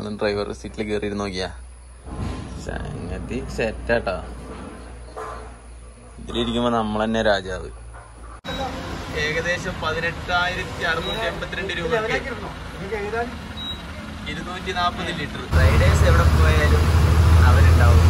ഒന്ന് ഡ്രൈവർ സീറ്റിൽ കയറി നോക്കിയാ സംഗതി സെറ്റാട്ടാ ഇതിലിരിക്കുമ്പോ നമ്മൾ തന്നെ രാജാവ് ഏകദേശം പതിനെട്ടായിരത്തി അറുന്നൂറ്റി എൺപത്തിരണ്ട് രൂപ ഇരുന്നൂറ്റി നാൽപ്പത് ലിറ്റർ റൈഡേഴ്സ് എവിടെ പോയാലും അവരുണ്ടാവും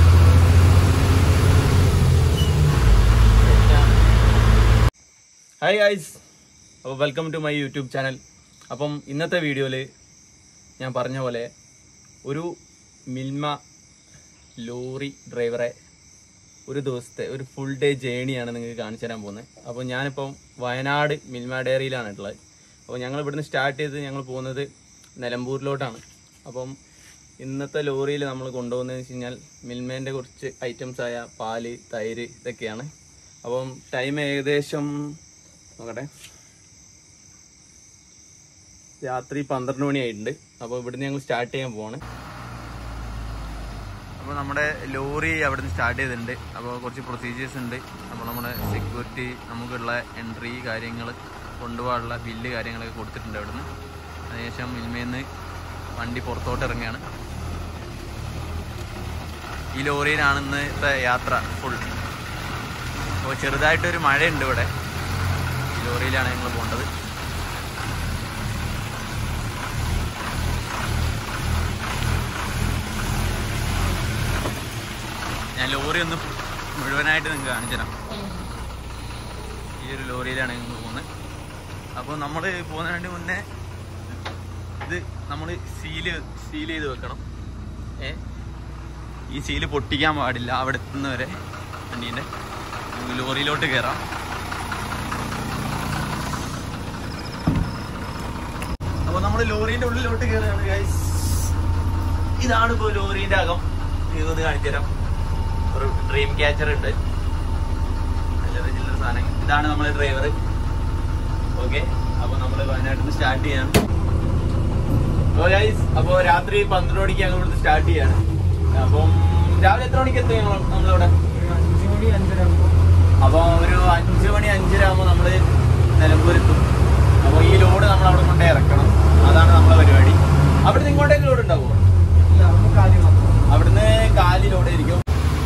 ഹായ് ഗൈസ് അപ്പോൾ welcome to my YouTube channel അപ്പം ഇന്നത്തെ വീഡിയോയിൽ ഞാൻ പറഞ്ഞ പോലെ ഒരു മിൽമ ലോറി ഡ്രൈവറെ ഒരു ദിവസത്തെ ഒരു ഫുൾ ഡേ ജേണിയാണ് നിങ്ങൾക്ക് കാണിച്ചു തരാൻ പോകുന്നത് അപ്പോൾ ഞാനിപ്പം വയനാട് മിൽമ ഡയറിയിലാണ് ഉള്ളത് അപ്പോൾ ഞങ്ങൾ ഇവിടുന്ന് സ്റ്റാർട്ട് ചെയ്ത് ഞങ്ങൾ പോകുന്നത് നിലമ്പൂരിലോട്ടാണ് അപ്പം ഇന്നത്തെ ലോറിയിൽ നമ്മൾ കൊണ്ടുപോകുന്നതെന്ന് വെച്ച് കഴിഞ്ഞാൽ മിൽമേൻ്റെ കുറച്ച് ഐറ്റംസ് ആയ പാല് തൈര് ഇതൊക്കെയാണ് അപ്പം ടൈം ഏകദേശം നോക്കട്ടെ രാത്രി പന്ത്രണ്ട് മണിയായിട്ടുണ്ട് അപ്പോൾ ഇവിടുന്ന് ഞങ്ങൾ സ്റ്റാർട്ട് ചെയ്യാൻ പോവാണ് അപ്പോൾ നമ്മുടെ ലോറി അവിടുന്ന് സ്റ്റാർട്ട് ചെയ്തിട്ടുണ്ട് അപ്പോൾ കുറച്ച് പ്രൊസീജിയേഴ്സ് ഉണ്ട് അപ്പോൾ നമ്മുടെ സെക്യൂരിറ്റി നമുക്കുള്ള എൻട്രി കാര്യങ്ങൾ കൊണ്ടുപോകാനുള്ള ബില്ല് കാര്യങ്ങളൊക്കെ കൊടുത്തിട്ടുണ്ട് അവിടുന്ന് അതിനുശേഷം മിൽമയിൽ നിന്ന് വണ്ടി പുറത്തോട്ട് ഇറങ്ങുകയാണ് ഈ ലോറിയിലാണ് ഇന്നത്തെ യാത്ര ഫുൾ അപ്പോൾ ചെറുതായിട്ടൊരു മഴയുണ്ട് ഇവിടെ ഈ ലോറിയിലാണ് ഞങ്ങൾ പോകേണ്ടത് ഞാൻ ലോറി ഒന്ന് മുഴുവനായിട്ട് നിങ്ങൾക്ക് കാണിച്ചു തരാം ഈ ഒരു ലോറിയിലാണ് ഞങ്ങൾ പോകുന്നത് അപ്പോൾ നമ്മൾ പോകുന്നതിന് മുന്നേ ഇത് നമ്മൾ സീല് സീൽ ചെയ്ത് വെക്കണം ഏ ഈ സീല് പൊട്ടിക്കാൻ പാടില്ല അവിടെ എത്തുന്നവരെ വണ്ടീൻ്റെ നമുക്ക് ലോറിയിലോട്ട് കയറാം അപ്പോൾ നമ്മൾ ലോറീൻ്റെ ഉള്ളിലോട്ട് കയറുകയാണ് ഗൈസ് ഇതാണ് ഇപ്പോൾ ലോറീൻ്റെ അകം ഇത് കാണിച്ചു തരാം ഒരു ഡ്രീം ക്യാച്ചർ ഉണ്ട് ചില്ലറ ചില്ലറ സാധനങ്ങൾ ഇതാണ് നമ്മളെ ഡ്രൈവർ ഓക്കെ അപ്പൊ നമ്മൾ വയനാട്ടിൽ നിന്ന് സ്റ്റാർട്ട് ചെയ്യാണ് അപ്പോൾ ഗൈസ് അപ്പോൾ രാത്രി പന്ത്രണ്ട് മണിക്ക് ഞങ്ങൾ ഇവിടുന്ന് സ്റ്റാർട്ട് ചെയ്യാണ് അപ്പം രാവിലെ എത്ര മണിക്ക് എത്തും ഞങ്ങൾ നമ്മളിവിടെ അഞ്ചു മണി അഞ്ചര അപ്പോൾ ഒരു അഞ്ച് മണി അഞ്ചര ആകുമ്പോൾ നമ്മൾ നിലമ്പൂരെത്തും അപ്പോൾ ഈ ലോഡ് നമ്മൾ അവിടെ കൊണ്ടേ ഇറക്കണം അതാണ് നമ്മളെ പരിപാടി അവിടുന്ന് ഇങ്ങോട്ടേക്ക് ലോഡ് ഉണ്ടാവുമോ നമുക്ക് ആദ്യം അവിടുന്ന് കാലി ലോഡ് ആയിരിക്കും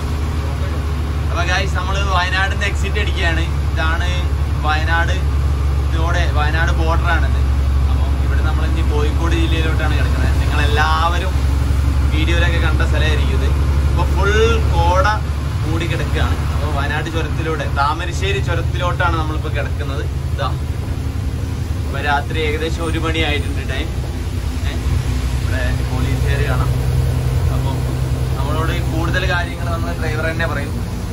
അപ്പൊ ഗായ്സ് നമ്മള് വയനാട് നിന്ന് എക്സിറ്റ് അടിക്കുകയാണ് ഇതാണ് വയനാട് ഇതോടെ വയനാട് ബോർഡർ ആണിത് അപ്പം ഇവിടെ നമ്മൾ ഇനി കോഴിക്കോട് ജില്ലയിലോട്ടാണ് കിടക്കുന്നത് നിങ്ങൾ എല്ലാവരും വീഡിയോയിലൊക്കെ കണ്ട സ്ഥലമായിരിക്കും ഇത് ഇപ്പൊ ഫുൾ കോട മൂടി കിടക്കുകയാണ് അപ്പോൾ വയനാട് ചുരത്തിലൂടെ താമരശ്ശേരി ചുരത്തിലോട്ടാണ് നമ്മളിപ്പോൾ കിടക്കുന്നത് ഇതാ ഇപ്പൊ രാത്രി ഏകദേശം ഒരു മണി ആയിട്ടുണ്ട് ടൈം ഇവിടെ പോലീസുകാർ കാണാം അപ്പം നമ്മളോട് കൂടുതൽ കാര്യങ്ങൾ നമ്മൾ ഡ്രൈവർ തന്നെ പറയും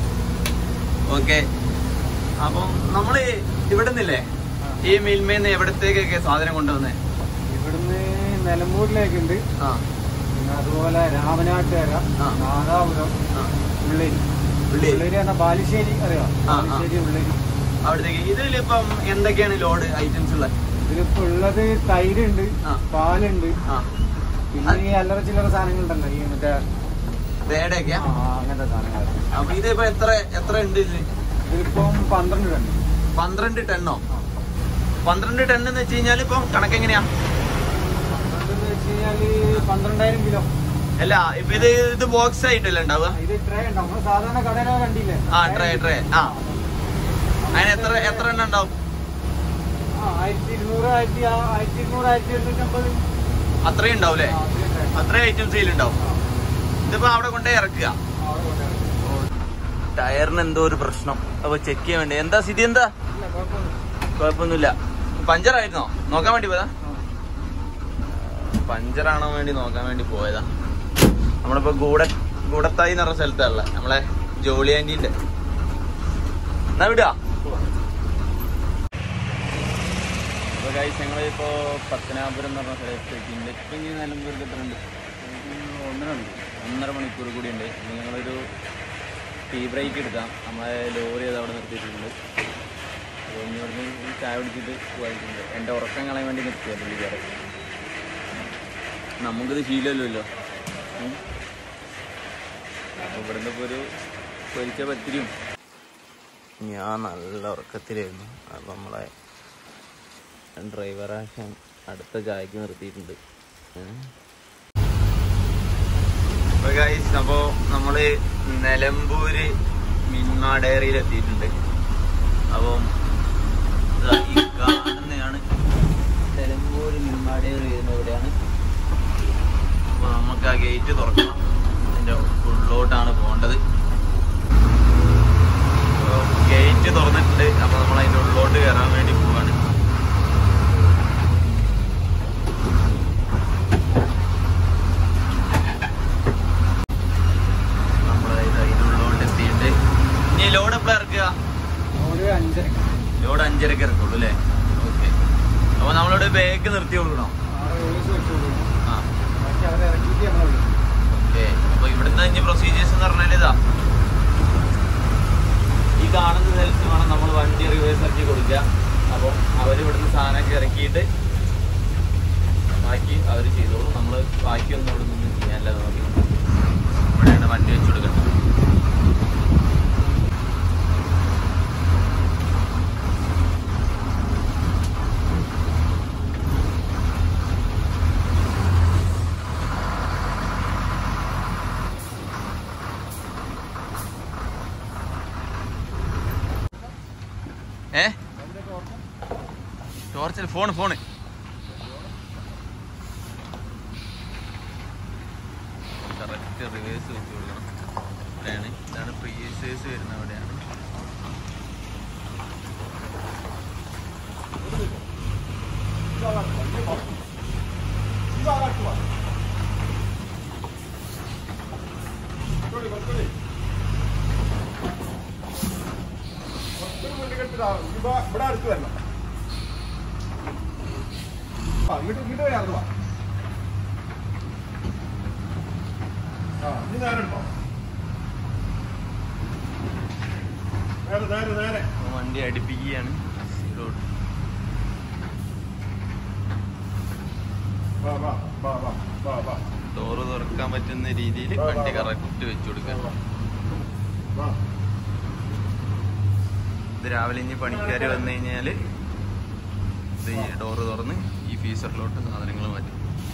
ഓക്കെ അപ്പം നമ്മള് ഇവിടെ നിന്നില്ലേ ഈ മിൽമേന്ന് എവിടത്തേക്കൊക്കെ സാധനം കൊണ്ടുവന്നേ ഇവിടുന്ന് നിലമ്പൂരിലേക്കുണ്ട് ആ പിന്നെ അതുപോലെ രാമനാട്ടുകര ആ. നാദാപുരം ആ. ഉള്ളേരി ഉള്ളി ഉള്ളേരി എന്ന ബാലുശ്ശേരി അറിയാം ആ, ആ. ബാലുശ്ശേരി ഉള്ളേരി അവിടത്തേക്ക് ഇതിലിപ്പം എന്തൊക്കെയാണ് ലോഡ് ഐറ്റംസ് ഉള്ളത് ഇതിലിപ്പോ ഉള്ളത് തൈരുണ്ട് ആ. പാലുണ്ട് ആ പിന്നെ ഈ അല്ലറ ചില്ലറ സാധനങ്ങളുണ്ടല്ലോ ഈ മറ്റേ വേടയൊക്കെയാ ആ, അങ്ങനത്തെ സാധനങ്ങൾ അപ്പൊ ഇതിപ്പോ എത്ര എത്ര ഉണ്ട് ഇതില് ഇതിലിപ്പം പന്ത്രണ്ട് ടൺ പന്ത്രണ്ട് ടെണ്ണോ പന്ത്രണ്ട് ടെൺ എന്ന് വെച്ച് കഴിഞ്ഞാൽ ഇപ്പം കണക്കെങ്ങനെയാ പന്ത്രണ്ട് എന്ന് വെച്ച് കഴിഞ്ഞാല് പന്ത്രണ്ടായിരം കിലോ അല്ല ഇപ്പൊ ഇത് ഇത് ബോക്സ് ആയിട്ടല്ലേ ഉണ്ടാവുക ഇത് ട്രേ ഉണ്ട് നമ്മള് സാധാരണ കടയിലോ കണ്ടില്ലേ ആ ട്രേ ട്രേ ആ അതിന് എത്ര എത്ര എണ്ണം ഉണ്ടാവും ആ, ആയിരത്തി ഇരുന്നൂറ് ആയിരത്തി ആ- ആയിരത്തി ഇരുന്നൂറ് ആയിരത്തി എഴുന്നൂറ്റമ്പത് അത്രയും ഉണ്ടാവും അല്ലേ ആ, അത്രയും tray. അത്രയും ഐറ്റംസ് ഇതിലുണ്ടാവും ഇതിപ്പോ അവിടെ കൊണ്ടേ ഇറക്കുക ആ, അവിടെ കൊണ്ടുവരാം. ടയറിന് എന്തോ ഒരു പ്രശ്നം അപ്പൊ ചെക്ക് ചെയ്യാൻ വേണ്ടി എന്താ സ്ഥിതി എന്താ ഇല്ല, കുഴപ്പമൊന്നുമില്ല. കുഴപ്പമൊന്നുമില്ല പഞ്ചറായിരുന്നോ നോക്കാൻ വേണ്ടി പോയതാ ആ. പഞ്ചറാണോ വേണ്ടി നോക്കാൻ വേണ്ടി പോയതാ നമ്മളിപ്പോ ഗൂഡ ഗൂഡത്തായി എന്ന് പറഞ്ഞ സ്ഥലത്താണല്ലേ നമ്മളെ ജോളി ആന്റിന്റെ എന്നാ വിടുക അപ്പൊ ഗൈസ് ഞങ്ങളിപ്പോ പത്തനാപുരം എന്ന് പറഞ്ഞ സ്ഥലത്ത് എത്തിയിട്ടുണ്ട് ഇപ്പൊ ഇനി നിലമ്പൂർക്ക് എത്ര ഉണ്ട് ഒന്നര ഉണ്ട് ഒന്നര മണിക്കൂർ കൂടി ഉണ്ട് ഇനി ഞങ്ങളൊരു ടീ ബ്രേക്ക് എടുക്കാം നമ്മളെ ലോറി അത് അവിടെ നിർത്തിയിട്ടുണ്ട് അപ്പോൾ ഇനി ഇവിടുന്ന് ഈ ചായ പിടിച്ചിട്ട് പോയിട്ടുണ്ട് എൻ്റെ ഉറക്കം കളയാൻ വേണ്ടി നിർത്തിയ പുള്ളിക്കാരൻ നമുക്കിത് ശീലമല്ലല്ലോ ഉം. അപ്പോൾ ഇവിടുന്ന് ഇപ്പോൾ ഒരു പൊരിച്ച പത്തിരിയും ഞാൻ നല്ല ഉറക്കത്തിലായിരുന്നു അപ്പോൾ നമ്മളെ ഡ്രൈവറാശൻ അടുത്ത ചായക്ക് നിർത്തിയിട്ടുണ്ട് ഉം. അപ്പൊ ഗൈസ് അപ്പോ നമ്മള് നിലമ്പൂര് മിന്മ ഡയറിയിൽ എത്തിയിട്ടുണ്ട് അപ്പം ഇതാ ഈ കാണുന്നതാണ് നിലമ്പൂര് മിന്മ ഡയറി വരുന്ന എവിടെയാണ് അപ്പൊ നമുക്ക് ആ ഗേറ്റ് തുറക്കണം അതിന്റെ ഉള്ളോട്ടാണ് പോകേണ്ടത് ഗേറ്റ് തുറന്നിട്ടുണ്ട് അപ്പൊ നമ്മൾ അതിന്റെ ഉള്ളോട്ട് കയറാൻ വേണ്ടി പോവാണ് നമ്മൾ അതിന്റെ ഉള്ളോട്ട് എത്തിയിട്ട് ഇനി ലോഡ് എപ്പോഴാ ഇറക്കുക ഒരു അഞ്ചര ലോഡ് അഞ്ചരക്ക് ഇറക്കുള്ളൂ അല്ലേ ഓക്കെ അപ്പൊ നമ്മളിവിടെ ബാഗ് നിർത്തി കൊടുക്കണം ആറ് ഏഴ് വെച്ച് കൊടുക്കും ആ ബാക്കി അവരെ ഇറക്കിയിട്ട് നമ്മൾ വിടും ഓക്കെ അപ്പൊ ഇവിടുന്ന് ഇനി പ്രൊസീജിയേഴ്സ് എന്ന് പറഞ്ഞാൽ ഇതാ ഈ കാണുന്ന സ്ഥലത്ത് വേണം നമ്മൾ വണ്ടി റിവേഴ്സ് ഇറക്കി കൊടുക്കുക അപ്പോൾ അവർ ഇവിടുന്ന് സാധനമൊക്കെ ഇറക്കിയിട്ട് ബാക്കി അവർ ചെയ്തോളും നമ്മൾ ബാക്കിയൊന്നും ഇവിടെ നിന്ന് ചെയ്യാനല്ല നോക്കി ഇവിടെയാണ് വണ്ടി വെച്ച് കൊടുക്കേണ്ടത് ഏ ടോർച്ചിൽ ഫോണ് ഫോണ് കറക്റ്റ് റിവേഴ്സ് വെച്ച് കൊടുക്കണം ഇവിടെയാണ് ഇതാണ് പ്രീസേഴ്സ് വരുന്ന അവിടെയാണ് ഇവിടെ അടുത്ത് വരണം ആ ഇങ്ങോട്ട് ഇങ്ങോട്ട് വരാം വാ ആ ഇനി നേരെ എടുത്തോ നേരെ നേരെ നേരെ അപ്പൊ വണ്ടി അടുപ്പിക്കുകയാണ് ഇതിലോട്ട്. വാ വാ വാ വാ വാ വാ ഡോറ് തുറക്കാൻ പറ്റുന്ന രീതിയിൽ വണ്ടി കറക്റ്റ് വെച്ച് കൊടുക്കാൻ വാ ഇത് രാവിലെ ഇനി പണിക്കാർ വന്നു കഴിഞ്ഞാൽ ഇത് ഈ ഡോറ് തുറന്ന് ഈ ഫീസറിലോട്ട് സാധനങ്ങൾ മാറ്റും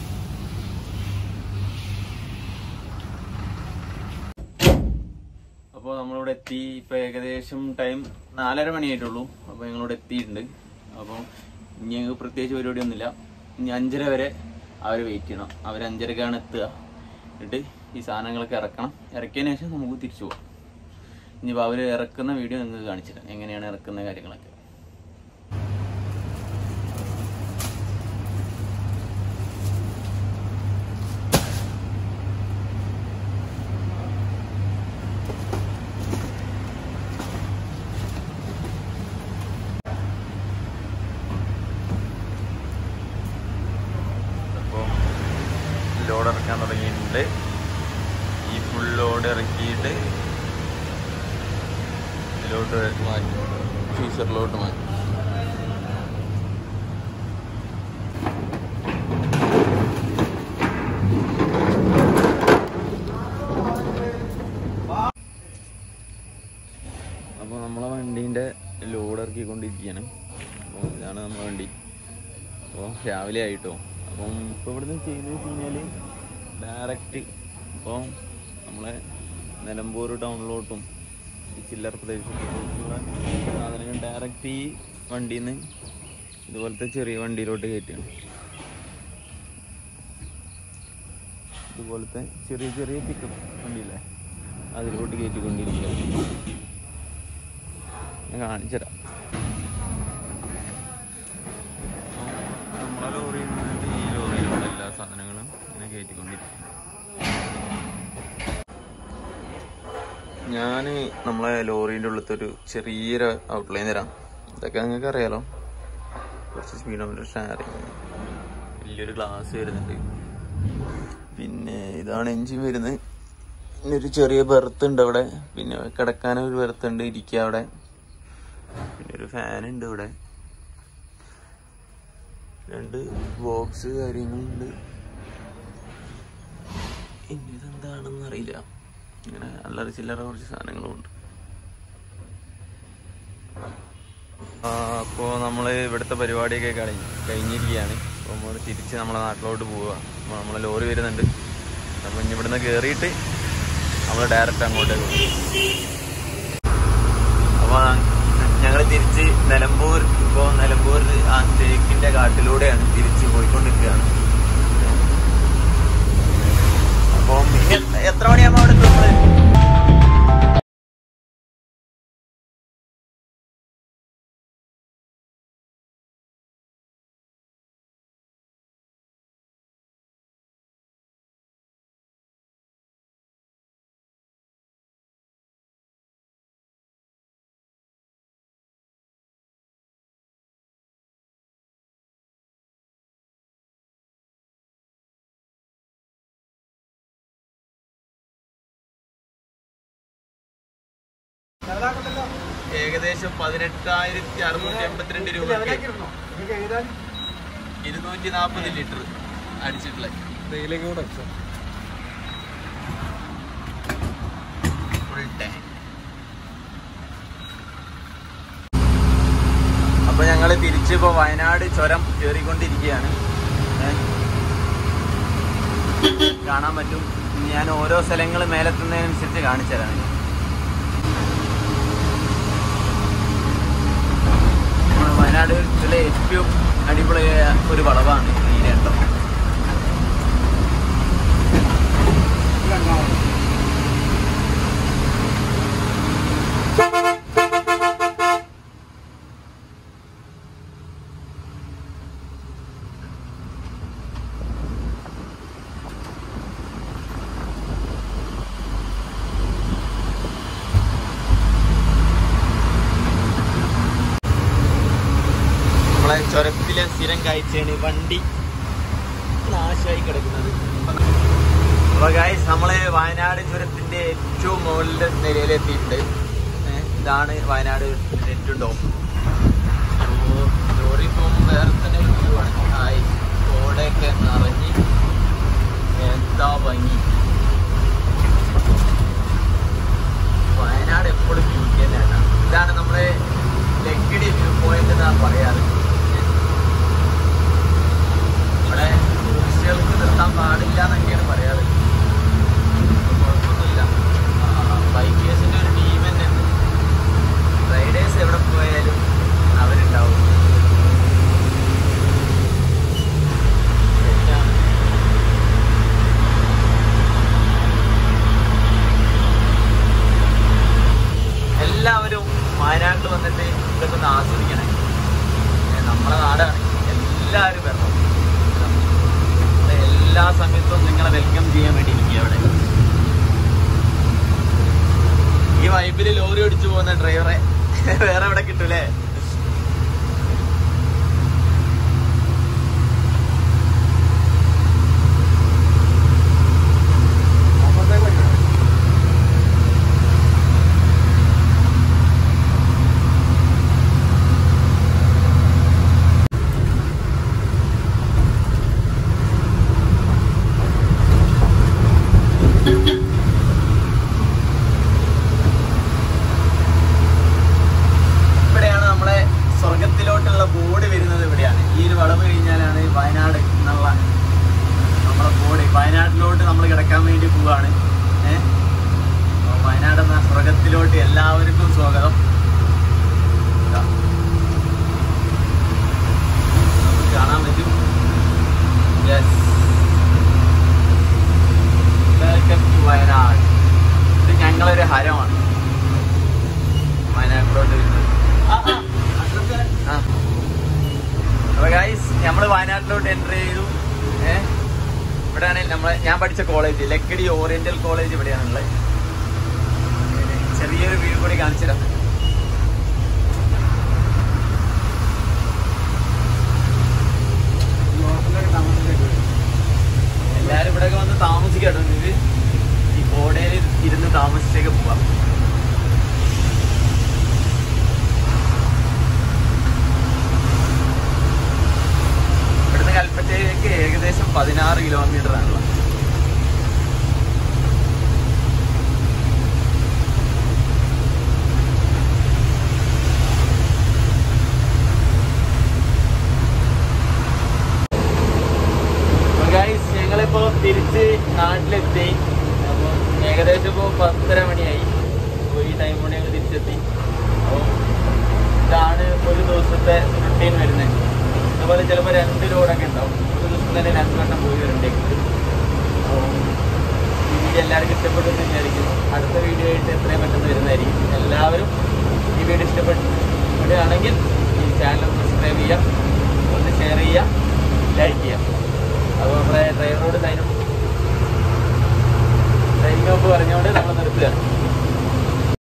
അപ്പോൾ നമ്മളിവിടെ എത്തി ഇപ്പോൾ ഏകദേശം ടൈം നാലര മണിയായിട്ടുള്ളൂ അപ്പോൾ ഞങ്ങളിവിടെ എത്തിയിട്ടുണ്ട് അപ്പോൾ ഇനി ഞങ്ങൾക്ക് പ്രത്യേകിച്ച് പരിപാടിയൊന്നുമില്ല ഇനി അഞ്ചര വരെ അവർ വെയിറ്റ് ചെയ്യണം അവർ അഞ്ചരക്കാണ് എത്തുക എന്നിട്ട് ഈ സാധനങ്ങളൊക്കെ ഇറക്കണം ഇറക്കിയതിന് ശേഷം നമുക്ക് തിരിച്ചു പോകാം ഇനിയിപ്പോൾ അവർ ഇറക്കുന്ന വീഡിയോ നിങ്ങൾക്ക് കാണിച്ചിട്ടാണ് എങ്ങനെയാണ് ഇറക്കുന്ന കാര്യങ്ങളൊക്കെ അപ്പോൾ ലോഡ് ഇറക്കാൻ തുടങ്ങിയിട്ടുണ്ട് ഈ ഫുൾ ലോഡ് ഇറക്കിയിട്ട് ഇതിലോട്ട് മാറ്റി ഫ്രീസറിലോട്ട് മാറ്റി അപ്പോൾ നമ്മളെ വണ്ടീൻ്റെ ലോഡ് ഇറക്കിക്കൊണ്ടിരിക്കുകയാണ് അപ്പോൾ ഇതാണ് നമ്മളെ വണ്ടി അപ്പോൾ രാവിലെ ആയിട്ടോ അപ്പം ഇപ്പോൾ ഇവിടുന്ന് ചെയ്യുന്നത് വെച്ച് കഴിഞ്ഞാൽ ഡയറക്റ്റ് ഇപ്പോൾ നമ്മളെ നിലമ്പൂർ ടൗണിലോട്ടും ഈ ചില്ലറ പ്രദേശത്തോട്ടുള്ള സാധനങ്ങൾ ഡയറക്റ്റ് ഈ വണ്ടിയിൽ നിന്ന് ഇതുപോലത്തെ ചെറിയ വണ്ടിയിലോട്ട് കയറ്റുകയാണ് ഇതുപോലത്തെ ചെറിയ ചെറിയ പിക്കപ്പ് വണ്ടിയില്ലേ അതിലോട്ട് കയറ്റിക്കൊണ്ടിരിക്കുകയാണ് ഞാൻ കാണിച്ചുതരാം നമ്മളെ ലോറിയിൽ നിന്നിട്ട് ഈ ലോറിയിലുള്ള എല്ലാ സാധനങ്ങളും ഇങ്ങനെ കയറ്റിക്കൊണ്ടിരിക്കും ഞാൻ നമ്മളെ ലോറീൻ്റെ ഉള്ളത്തെ ഒരു ചെറിയൊരു ഔട്ട്ലൈൻ തരാം ഇതൊക്കെ നിങ്ങൾക്ക് അറിയാലോ കുറച്ച് സ്പീഡോമീറ്റർ ഷെയറിങ് വലിയൊരു ഗ്ലാസ് വരുന്നുണ്ട് പിന്നെ ഇതാണ് എഞ്ചിൻ വരുന്നത് പിന്നെ ഒരു ചെറിയ ബെർത്ത് ഉണ്ട് അവിടെ പിന്നെ കിടക്കാൻ ഒരു ബെർത്ത് ഉണ്ട് ഇരിക്കുക അവിടെ പിന്നെ ഒരു ഫാൻ ഉണ്ട് ഇവിടെ രണ്ട് ബോക്സ് കാര്യങ്ങളുണ്ട് ഇനി ഇതെന്താണെന്ന് അറിയില്ല ഇങ്ങനെ അല്ലറ ചില്ലറ കുറച്ച് സാധനങ്ങളും ഉണ്ട് അപ്പോൾ നമ്മൾ ഇവിടുത്തെ പരിപാടിയൊക്കെ കഴിഞ്ഞ് കഴിഞ്ഞിരിക്കുകയാണ് അപ്പോൾ നമ്മൾ തിരിച്ച് നമ്മളെ നാട്ടിലോട്ട് പോവുക അപ്പോൾ നമ്മളെ ലോറി വരുന്നുണ്ട് അപ്പൊ ഇനി ഇവിടുന്ന് കേറിയിട്ട് നമ്മൾ ഡയറക്റ്റ് അങ്ങോട്ടേക്ക് പോകും അപ്പൊ ഞങ്ങൾ തിരിച്ച് നിലമ്പൂർ ഇപ്പോ നിലമ്പൂർ ആ തേക്കിന്റെ കാട്ടിലൂടെയാണ് തിരിച്ച് പോയിക്കൊണ്ടിരിക്കുകയാണ് അപ്പം ഇനി എത്ര മണിയാകുമ്പോ അവിടെ എത്തുന്നത് ലെവലാക്കണ്ടല്ലോ. ഏകദേശം പതിനെട്ടായിരത്തി അറുന്നൂറ്റി എൺപത്തിരണ്ട് ഇത് രൂപ ലെവലാക്കി ഇടണോ? നിങ്ങൾക്ക് എഴുതാൻ ഇരുന്നൂറ്റി നാൽപ്പത് ലിറ്റർ അടിച്ചിട്ടുള്ള തേയിലേക്ക് കൂടെ വെച്ചോ. ഫുൾ ടാങ്ക് അപ്പൊ ഞങ്ങള് തിരിച്ചിപ്പോ വയനാട് ചുരം കയറിക്കൊണ്ടിരിക്കുകയാണ് ഏ. കാണാൻ പറ്റും ഞാൻ ഓരോ സ്ഥലങ്ങൾ മേലെത്തുന്നതിനനുസരിച്ച് കാണിച്ചു തരാം ഇനി. നമ്മുടെ വയനാട്ടിലെ ഏറ്റവും അടിപൊളിയായ ഒരു വളവാണ് ഈ രണ്ടെണ്ണം ഇത് രണ്ടാമത്. നമ്മളെ ചുരത്തിലെ സ്ഥിരം കാഴ്ചയാണ് വണ്ടി നാശമായി കിടക്കുന്നത് അപ്പൊ ഗായ്സ് നമ്മള് വയനാട് ചുരത്തിന്റെ ഏറ്റവും മുകളിലെ നിലയിലെത്തിയിട്ടുണ്ട് ഏ, ഇതാണ് വയനാട് ഏറ്റവും ടോപ്പ് ലോറി പോകുമ്പോൾ വേറെ തന്നെ ഒരു വ്യൂ ആണ് ആയി കോടയൊക്കെ നിറഞ്ഞ് എന്താ ഭംഗി വയനാട് എപ്പോഴും ബ്യൂട്ടി തന്നെയാണ് ഇതാണ് നമ്മുടെ ലക്കിടി വ്യൂ പോയിന്റ് എന്നാണ് പറയാറ് ഇവിടെ ടൂറിസ്റ്റുകൾക്ക് നിർത്താൻ പാടില്ല എന്നൊക്കെയാണ് പറയാറ് കുഴപ്പമൊന്നുമില്ല ബൈക്കേഴ്സിന്റെ ഒരു ടീം തന്നെ ഉണ്ട് റൈഡേഴ്സ് എവിടെ പോയാലും അവരുണ്ടാവും ശരിയാണ്. എല്ലാവരും വയനാട്ടിൽ വന്നിട്ട് ഇതൊക്കെ ഒന്ന് ആസ്വദിക്കണേ ഏ, നമ്മളെ നാടാണ് എല്ലാവരും വരണം ഇവിടെ എല്ലാ സമയത്തും നിങ്ങളെ വെൽക്കം ചെയ്യാൻ വേണ്ടി ഇരിക്കുക അവിടെ ഈ വൈബിൽ ലോറി ഓടിച്ചു പോകുന്ന ഡ്രൈവറെ വേറെ എവിടെ കിട്ടൂലേ അപ്പുറത്തേക്ക് വെക്കണം. ഇവിടെയാണ് നമ്മളെ സ്വർഗത്തിലോട്ടുള്ള ബോർഡ് വരുന്നത് ഇവിടെയാണ് ഈ ഒരു വളവ് കഴിഞ്ഞാലാണ് വയനാട് എന്നുള്ള നമ്മളെ ബോർഡ് വയനാട്ടിലോട്ട് നമ്മൾ കിടക്കാൻ വേണ്ടി പോവാണ് ഏഹ് വയനാട് എന്ന സ്വർഗത്തിലോട്ട് എല്ലാവർക്കും സ്വാഗതം ഇതാ. നമുക്ക് കാണാൻ പറ്റും യെസ് വെൽക്കം ടു വയനാട് ഇത് ഞങ്ങളൊരു ഹരമാണ് വയനാട്ടിലോട്ട് വരുന്നത് ആ. അപ്പൊ ഗൈസ് നമ്മൾ വയനാട്ടിലോട്ട് എൻ്റർ ചെയ്തു ഏഹ് ഇവിടെയാണ് നമ്മളെ ഞാൻ പഠിച്ച കോളേജ് ലക്കടി ഓറിയന്റൽ കോളേജ് ഇവിടെയാണുള്ളത് ചെറിയൊരു വ്യൂ കൂടി കാണിച്ചിടാം ഈ ഹോട്ടലിലൊക്കെ താമസിച്ചേക്ക് വരും. എല്ലാരും ഇവിടെയൊക്കെ വന്ന് താമസിക്കട്ടോ ഇത് ഈ കോടയിൽ ഇരുന്ന് താമസിച്ചേക്ക് പോവാം ഇവിടുന്ന് കൽപ്പറ്റയിലേക്ക് ഏകദേശം പതിനാറ് കിലോമീറ്റർ ആണുള്ളത് ഏകദേശം ഇപ്പോൾ പത്തര മണിയായി അപ്പോൾ ഈ ടൈം കൊണ്ട് ഞങ്ങൾ തിരിച്ചെത്തി അപ്പോൾ ഇതാണ് ഒരു ദിവസത്തെ റുട്ടീൻ വരുന്നത് അതുപോലെ ചിലപ്പോൾ രണ്ട് ലോഡൊക്കെ ഉണ്ടാവും ഒരു ദിവസം തന്നെ രണ്ട് വട്ടം പോയി വരണ്ടേക്ക് അപ്പോൾ ഈ വീഡിയോ എല്ലാവർക്കും ഇഷ്ടപ്പെട്ടെന്ന് വിചാരിക്കുന്നു അടുത്ത വീഡിയോ ആയിട്ട് എത്രയും പെട്ടെന്ന് വരുന്നതായിരിക്കും എല്ലാവരും ഈ വീഡിയോ ഇഷ്ടപ്പെടുകയാണെങ്കിൽ